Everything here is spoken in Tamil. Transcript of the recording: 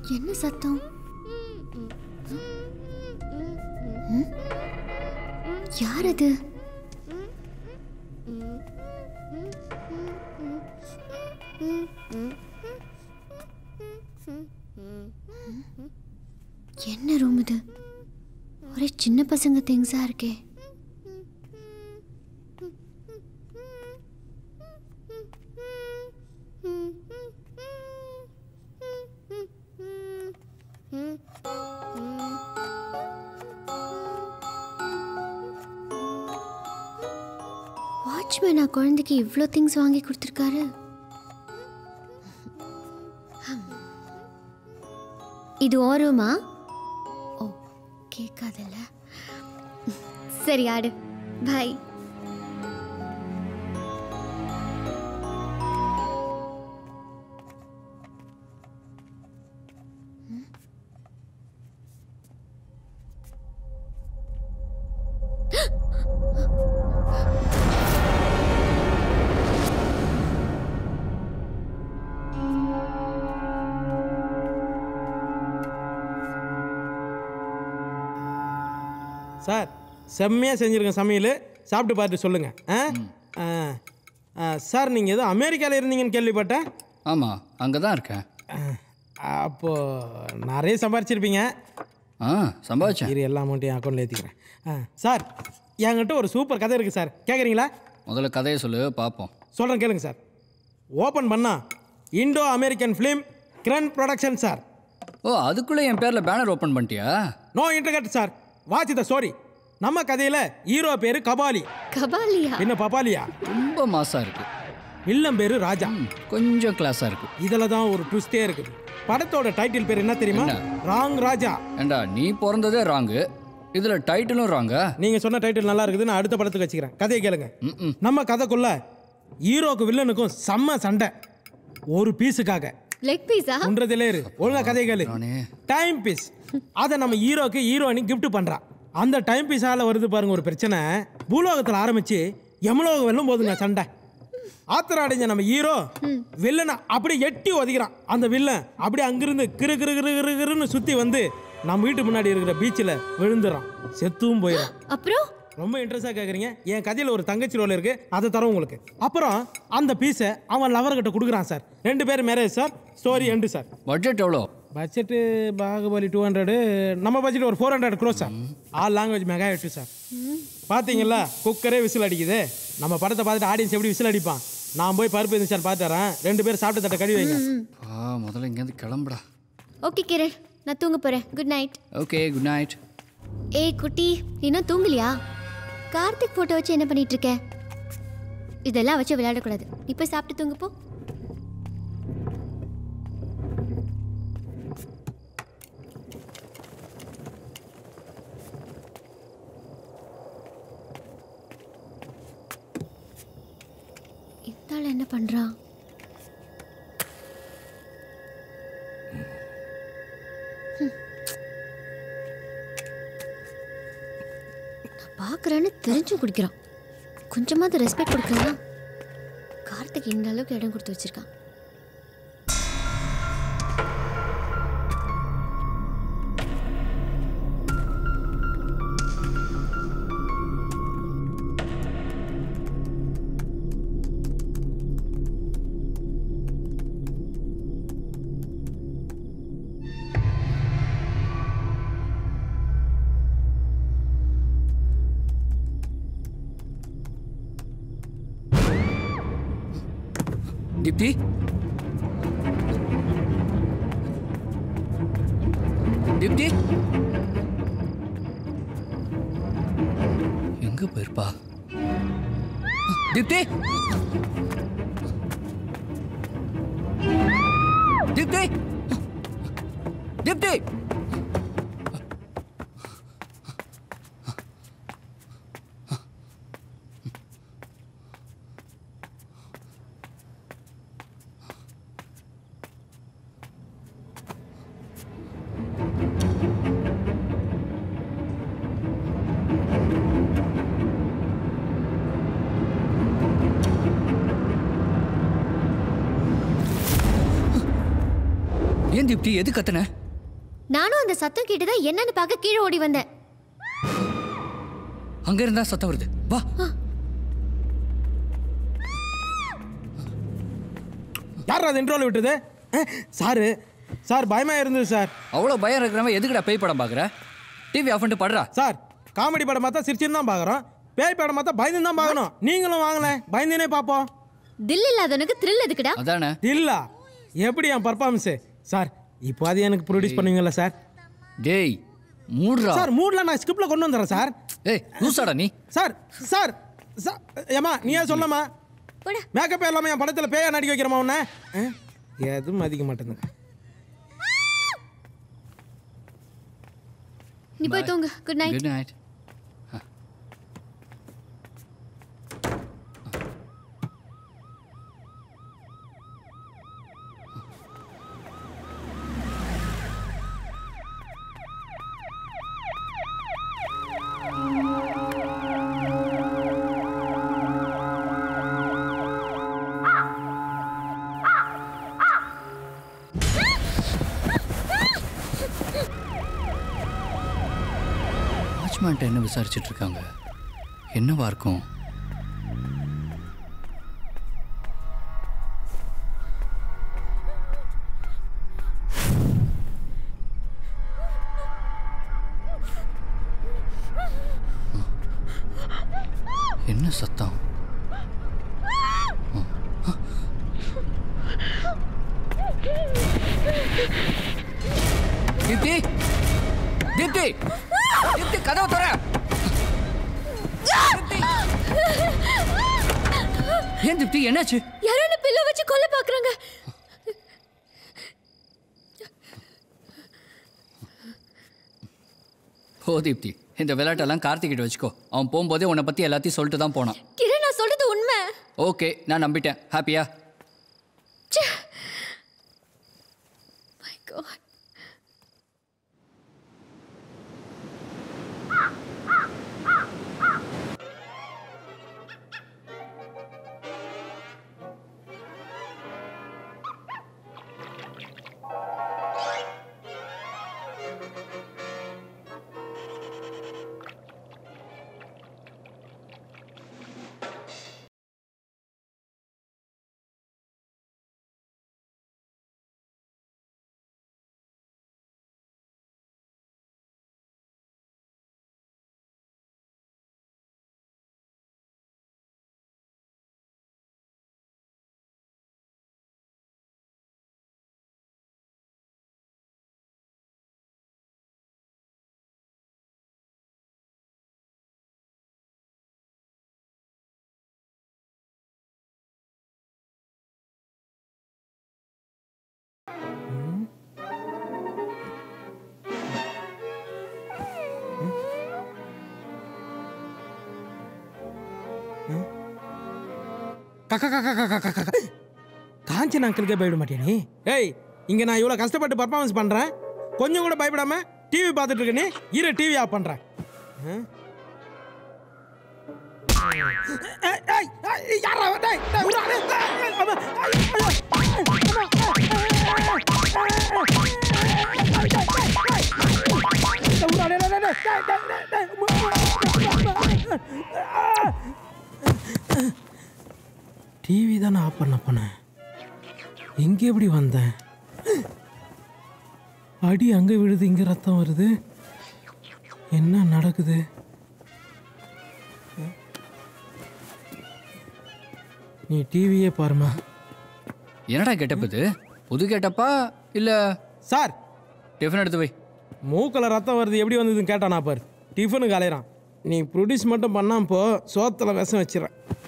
என்ன சத்தம் ம்? யார் அது என்ன ரூம் இது ஒரே சின்ன பசங்க திங்ஸா இருக்கே வாட்ச்மேனா குழந்தைக்கு இவ்வளோ திங்ஸ் வாங்கி கொடுத்துருக்காரு இது ஓரமா ஓ கேட்காதல்ல சரி ஆடு பாய் சார் செம்மையாக செஞ்சுருங்க சமையல் சாப்பிட்டு பார்த்து சொல்லுங்கள் ஆ ஆ. ஆ, சார் நீங்கள் ஏதோ அமெரிக்காவில் இருந்தீங்கன்னு கேள்விப்பட்டேன் ஆமாம் அங்கே தான் இருக்கேன் அப்போது நிறைய சம்பாரிச்சிருப்பீங்க ஆ சம்பாதிச்சேன் இரு எல்லா அமௌண்ட்டையும் என் அக்கௌண்ட்டில் ஏற்றிக்கிறேன் ஆ சார் என்கிட்ட ஒரு சூப்பர் கதை இருக்குது சார் கேட்குறீங்களா முதல்ல கதையை சொல்லு பார்ப்போம் சொல்கிறேன் கேளுங்க சார் ஓப்பன் பண்ணா Indo American film Kiran production sir ஓ அதுக்குள்ளே என் பேரில் பேனர் ஓப்பன் பண்ணிட்டியா no intercut sir watch the story நம்ம கதையில் ஹீரோ பேர் கபாலி கபாலியா என்ன பபாலியா ரொம்ப மாசாக இருக்கு வில்லன் பேர் ராஜா கொஞ்சம் கிளாஸாக இருக்கு இதில் தான் ஒரு ட்விஸ்டே இருக்குது படத்தோட டைட்டில் பேர் என்ன தெரியுமா ராங் ராஜா ஏண்டா நீ பிறந்ததே ராங்கு இதில் டைட்டிலும் ராங்கா நீங்க சொன்ன டைட்டில் நல்லா இருக்குது நான் அடுத்த படத்துக்கு வச்சுக்கிறேன் கதையை கேளுங்க நம்ம கதைக்குள்ள ஹீரோக்கு வில்லனுக்கும் செம்ம சண்டை ஒரு பீஸுக்காக லெக் பீஸா ஒன்றதிலே இரு ஒழுங்கா கதையை கேளு டைம் பீஸ் அதை நம்ம ஹீரோக்கு ஹீரோயினி gift பண்றா அந்த டைம் பீஸால வருது பாருங்க ஒரு பிரச்சனை பூலோகத்தில் ஆரம்பிச்சு யமலோகம் வெல்லும் போதுங்க சண்டை ஆத்திரம் அடைஞ்ச நம்ம ஹீரோ வில்லனை அப்படியே எட்டி ஒதுக்கிறான் அந்த வில்லன் அப்படியே அங்கிருந்து கிரு கிரு கிரு கிரு கிருன்னு சுத்தி வந்து நம்ம வீட்டு முன்னாடி இருக்கிற பீச்சில் விழுந்துறான் செத்தும் போயிடும் அப்புறம் ரொம்ப இன்ட்ரெஸ்டாக கேட்குறீங்க என் கதையில் ஒரு தங்கச்சி ரோல் இருக்கு அதை தரோம் உங்களுக்கு அப்புறம் அந்த பீஸை அவன் லவர்கிட்ட கொடுக்குறான் சார் ரெண்டு பேரும் marriage sir story end sir budget எவ்வளோ பட்ஜெட்டு பாகுபலி டூ ஹண்ட்ரடு நம்ம பட்ஜெட் ஒரு four hundred crores sir all language mega எட்டு சார் பார்த்தீங்களா குக்கரே விசில் அடிக்குது நம்ம படத்தை பார்த்துட்டு ஆடியன்ஸ் எப்படி விசில் அடிப்பான் நான் போய் பருப்பு இருந்துச்சு சார் பார்த்து தரேன் ரெண்டு பேரும் சாப்பிட்டு தட்ட கழுவி வைங்க ஆ முதல்ல இங்கேருந்து கிளம்புடா ஓகே கிரண் நான் தூங்க போறேன் good night okay good night ஏய் குட்டி நீ இன்னும் தூங்கலையா கார்த்திக் போட்டோ வச்சு என்ன பண்ணிட்டு இருக்க இதெல்லாம் வச்சு விளையாடக்கூடாது நீ போய் சாப்பிட்டு தூங்கு போ இந்த ஆள் என்ன பண்றான் நான் பார்க்குறேன்னு தெரிஞ்சும் குடிக்கிறான் கொஞ்சமாவது ரெஸ்பெக்ட் கொடுக்கலாம் கார்த்திக் இந்த அளவுக்கு இடம் கொடுத்து வச்சிருக்கான் தீப்தி தீப்தி எங்க போயிருப்பா தீப்தி தீப்தி தீப்தி ஏன் தீப்தி எது கத்துன நானும் அந்த சத்தம் கேட்டுதான் என்னன்னு பார்க்க கீழே ஓடி வந்தேன் அங்க இருந்தா சத்தம் வருது வா யார் அது இன்ட்ரோல் விட்டது அஹ், சாரு சார் பயமா இருந்தது சார் அவ்வளோ பயம் இருக்கிறவன் எதுக்குடா பேய் படம் பார்க்குற டிவி ஆஃப் பண்ணிட்டு படுறா சார் காமெடி படம் பார்த்தா சிரிச்சுன்னு தான் பார்க்குறோம் பேய் படம் பார்த்தா பயந்து தான் பார்க்கணும் நீங்களும் வாங்களேன் பயந்துனே பார்ப்போம் தில் இல்லாதவனுக்கு த்ரில் எதுக்குடா அதானே இல்லா எப்படி என் பர்ஃபார்மன்ஸு சார் இப்போ அது எனக்கு ப்ரொடியூஸ் பண்ணுவீங்களா சார் டேய் மூடுறா சார் மூடில் நான் ஸ்கிரிப்டில் கொண்டு வந்துடுறேன் சார் ஏய் லூசாடா நீ சார் சார் சார் ஏமா நீயே சொல்லமா போடா மேக்கப் இல்லாமல் என் படத்தில் பேயா நடிக்க வைக்கிறமா உன்ன அஹ், எதுவும் மதிக்க மாட்டேங்குது நீ போய் தூங்கு குட் நைட் குட் நைட் வாட்ச்மேன்ட்ட என்ன விசாரிச்சுட்டு இருக்காங்க என்னவா இருக்கும் என்ன சத்தம் தீப்தி தீப்தி தீப்தி கதவை தர ஏன் தீப்தி என்னாச்சு யாரோ என்ன பில்ல வச்சு கொல்ல பாக்குறாங்க ஓ தீப்தி இந்த விளையாட்டெல்லாம் கார்த்திகிட்ட வச்சுக்கோ அவன் போகும்போதே உன்னை பற்றி எல்லாத்தையும் சொல்லிட்டு தான் போனான் கிரண் நான் சொல்றது உண்மை ஓகே நான் நம்பிட்டேன் ஹாப்பியா மை காட் கக்கா கக்கா கக்கா கக்கா கக்கா. காஞ்சன் அங்கிளுக்கே பயப்பட மாட்டியா நீ ஏய் இங்க நான் இவ்வளோ கஷ்டப்பட்டு பர்ஃபார்மன்ஸ் பண்றேன் கொஞ்சம் கூட பயப்படாம டிவி பார்த்துட்டு இருக்க நீ இரு டிவி ஆஃப் பண்றேன் ஆ? ஏய், ஏய், ஏய், யாரா அவன்? டேய், டேய், விட்றா, டேய், டேய், ஏய், அம்மா, ஐயோ, ஐயோ, ஏய், அம்மா, ஏய், ஏய், விட்றா, டேய், டேய், டேய், டேய், டேய், டேய், டிவி தானே ஆஃப் பண்ண போனேன் இங்கே எப்படி வந்தேன் அடி அங்கே விழுது இங்கே ரத்தம் வருது என்ன நடக்குது நீ டிவியே பாருமா என்னடா கெட்டப் இது புது கெட்டப்பா இல்லை சார் டிஃபன் எடுத்து வை மூக்கில் ரத்தம் வருது எப்படி வந்ததுன்னு கேட்டானா பாரு டிஃபனுக்கு அலையிறான் நீ ப்ரொடியூஸ் மட்டும் பண்ணாம போ சோத்தில் விஷம் வச்சிடறேன்